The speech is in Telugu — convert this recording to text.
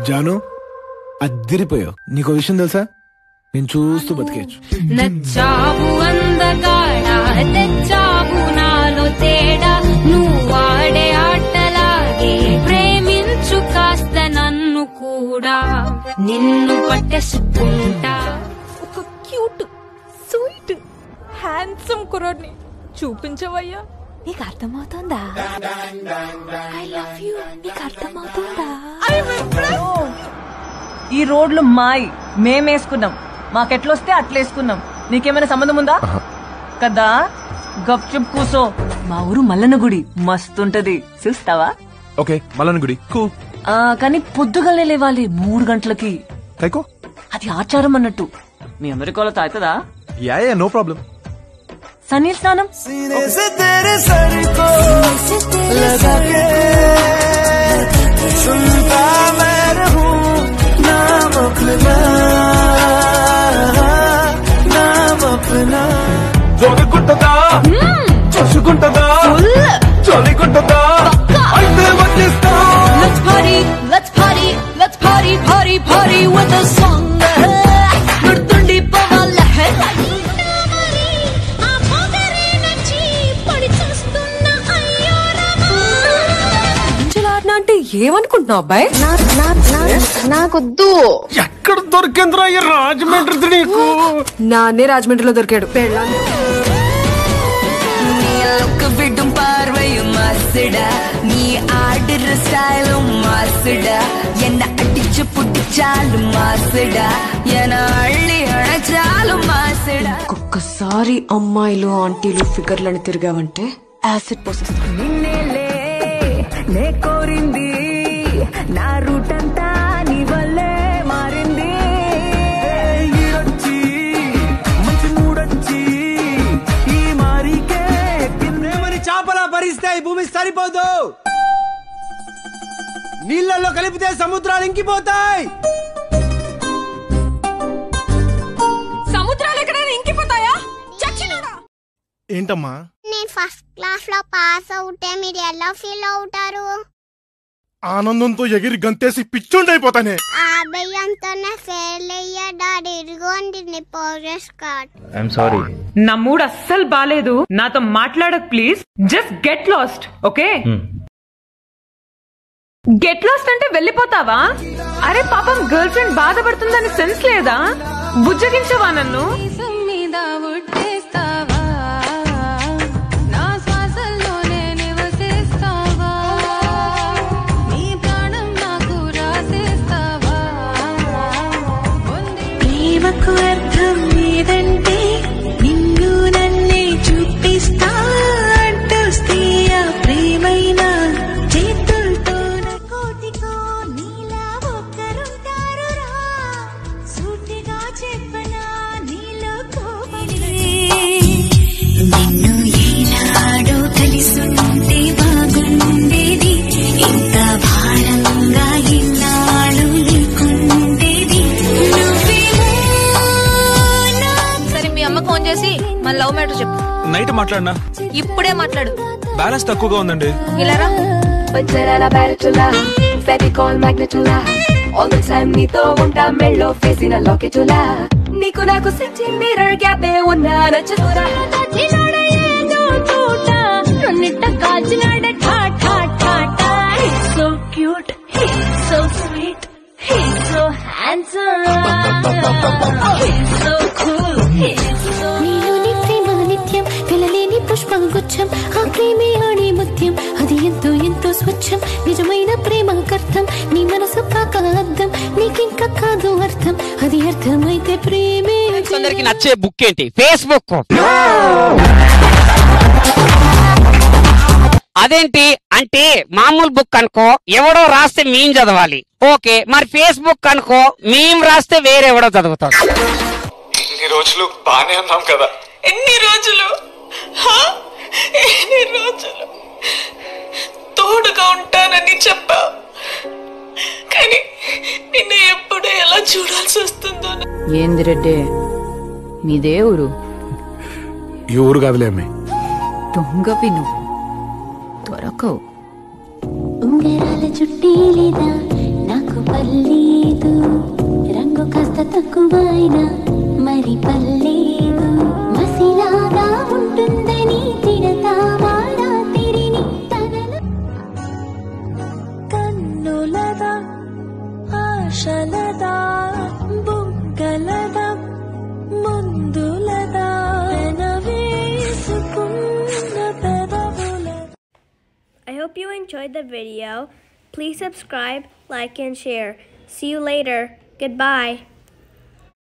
జాను అద్దిరిపోయావు నీకో విషయం తెలుసా నేను చూస్తూ బతికేయచ్చు నచ్చావు అందగాడా తెచ్చావు నాలో తేడా నువ్వు ఆడే ఆటలాగే ప్రేమించు కాస్త నన్ను కూడా నిన్ను పట్టేసుకుంటా ఒక క్యూట్ స్వీట్ హ్యాండ్సమ్ కుర్రాడిని చూపించవయ్యా నీకు అర్థమవుతుందా ఐ లవ్ యూ నీకు అర్థమవుతుందా ఈ రోడ్లు మాయి మేమేసుకున్నాం మాకెట్లొస్తే అట్లేసుకున్నాం నీకేమైనా సంబంధం ఉందా కదా గప్చుప్ కూసో మా ఊరు మల్లన్న గుడి మస్తుంటది చూస్తావా ఓకే మల్లన్న గుడి కూ ఆ, కానీ పొద్దుగాలే లేవాలి మూడు గంటలకి కైకో అది ఆచారం అన్నట్టు మీ అమెరికాలో తాగుతుందా యా యా నో ప్రాబ్లం సన్నీల్ స్నానం జోగుకుంటుందా చూసుకుంటుందా చోలికుంటుందా అయితే వచ్చేస్తా Let's party, let's party, let's party, party, party with a song. గుర్తుండి పోవాల ఆడినా అంటే ఏమనుకుంటున్నావు అబ్బాయి నాకొద్దు ఎక్కడ దొరికిందిరా ఈ రాజమండ్రి నీకు నాన్నే రాజమండ్రిలో దొరికాడు పెళ్ళాం லுக்கு விடும் பார்வையும் மாசுடா நீ ஆடுற ஸ்டைலும் மாசுடா என்ன அடிச்சு புடிச்சாலும் மாசுடா என அள்ளி அழைச்சாலும் மாசுடா ఒక్కసారి అమ్మాయిలు ఆంటీలు ఫిగర్లను తిరిగావంటే యాసిడ్ పోసేస్తాను నిన్నేలే నే కోరింది నా రూట్ అంతా నీ వల్లే మారింది ఈడొచ్చి మంచి మూడొచ్చి ఈ మారికే ప్రేమని చాపలా భరిస్తే ఈ భూమి సరిపోదు నీళ్ళల్లో కలిపితే సముద్రాలు ఇంకిపోతాయి సముద్రాలు ఎక్కడైనా ఇంకిపోతాయా చచ్చినాడా ఏంటమ్మా నేను ఫస్ట్ క్లాస్ లో పాస్ అవుతే మీరు ఎలా ఫీల్ అవుతారు ఆనందంతో ఎగిరి గంతేసి పిచ్చుండైపోతానే ఆ భయంతోనే ఫెయిల్ అయ్యా డాడీ ఇదిగోండి నీ ప్రోగ్రెస్ కార్డ్ ఐఎమ్ సారీ నా మూడ్ అస్సలు బాలేదు నాతో మాట్లాడక్ please just get lost okay get lost అంటే వెళ్ళిపోతావా అరే పాపం గర్ల్ ఫ్రెండ్ బాధపడుతుందని సెన్స్ లేదా బుజ్జగించవా నన్ను మీద ఉట్టేస్తావా నా శ్వాసల్లోనే నివసిస్తావా నీ ప్రాణం నాకు రాసేస్తావా ప్రేమకు అర్థం లేదంటే నిన్ను నన్నే చూపిస్తా అంటొస్తే ఆ ప్రేమైన చేతులతో కోటికో నీలా ఒక్కరుంటారు రా సూటిగా చెప్పనా నీలో నిన్ను ఏనాడో కలిసుంటే బాగుండేది ఇంత భారంగా ఇన్నాళ్ళు లేకుండేది సరే మీ అమ్మ ఫోన్ చేసి మన లవ్ మ్యాటర్ చెప్పు నైట్ మాట్లాడినా ఇప్పుడే మాట్లాడు బ్యాలెన్స్ తక్కువగా ఉందండి ఇలా రా వచ్చారా బ్యారెచులా ఫెవికాల్ మ్యాగ్నెటులా ఆల్ ద టైమ్ నీతో ఉంటా మెళ్ళో ఫేసిన లాకెటులా నీకు నాకు సిటీ మిర్రర్ గ్యాప్ ఉన్నా నచ్చుతురా నన్నిట్ట కాచినాడ ఠా ఠా ఠా ఠా so cute so sweet so handsome so cool నీలోని ప్రేమ నిత్యం పిల్లలేని పుష్పగుచ్చం ఆ ప్రేమే ఆడే ముత్యం అది ఎంతో ఎంతో స్వచ్ఛం నిజమైన ప్రేమ కర్థం నీ మనసు కాక అర్థం నీకింక కాదు అర్థం అది అర్థమైతే ప్రేమే అందరికి నచ్చే బుక్ ఏంటి ఫేస్బుక్ అదేంటి అంటే మామూలు బుక్ అనుకో ఎవడో రాస్తే మేము చదవాలి ఓకే మరి ఫేస్బుక్ అనుకో మేము రాస్తే వేరెవడో చదువుతాడు ఇన్ని రోజులు బానే ఉన్నాం కదా ఎన్ని రోజులు హా? ఎన్ని రోజులు తోడుగా ఉంటానని చెప్పా కానీ నిన్ను ఎప్పుడు ఎలా చూడాల్సి వస్తుందో ఏంది రెడ్డి మీదే ఊరు ఈ ఊరు కాదులే అమ్మాయి దొంగవి నువ్వు దొరకవు ఉంగరాల చుట్టి లేదా నాకు పర్లేదు రంగు కాస్త తక్కువైనా మరి పర్లేదు మసిలాగా ఉంటుందని తిడతావా రాత్రిని తనలో కన్నులదా ఆశలదా బుగ్గలదా ముందులదా వేసుకున్న పెదవుల I hope you enjoyed the video. Please subscribe, like, and share. See you later. Goodbye.